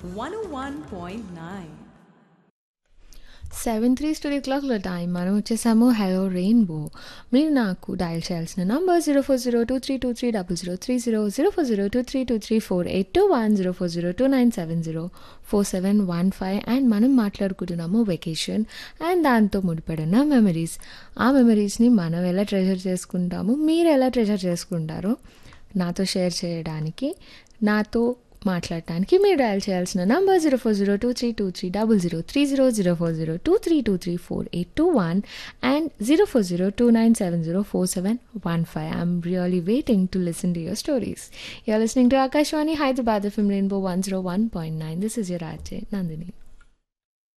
101.9. Seven three studio క్లాక్లో time మనం వచ్చేసాము హలో రెయిన్బో మీరు నాకు డయల్ చేయాల్సిన number zero four zero two three two three double zero three zero zero four zero two three two three four eight two one zero four zero two nine seven zero four seven one five and మనం మాట్లాడుకుంటున్నాము vacation and దాంతో ముడిపడిన memories ఆ మెమరీస్ని మనం ఎలా treasure చేసుకుంటాము మీరు ఎలా ట్రెజర్ చేసుకుంటారో నాతో షేర్ చేయడానికి నాతో మాట్లాడటానికి మీరు డయల్ చేయాల్సిన number zero four zero two three two three double zero three zero zero four zero two three two three four eight two one and zero four zero two nine seven zero four seven one five I'm really waiting to listen to your stories you're listening to Akashvani Hyderabad FM rainbow one zero one point nine this is your RJ Nandini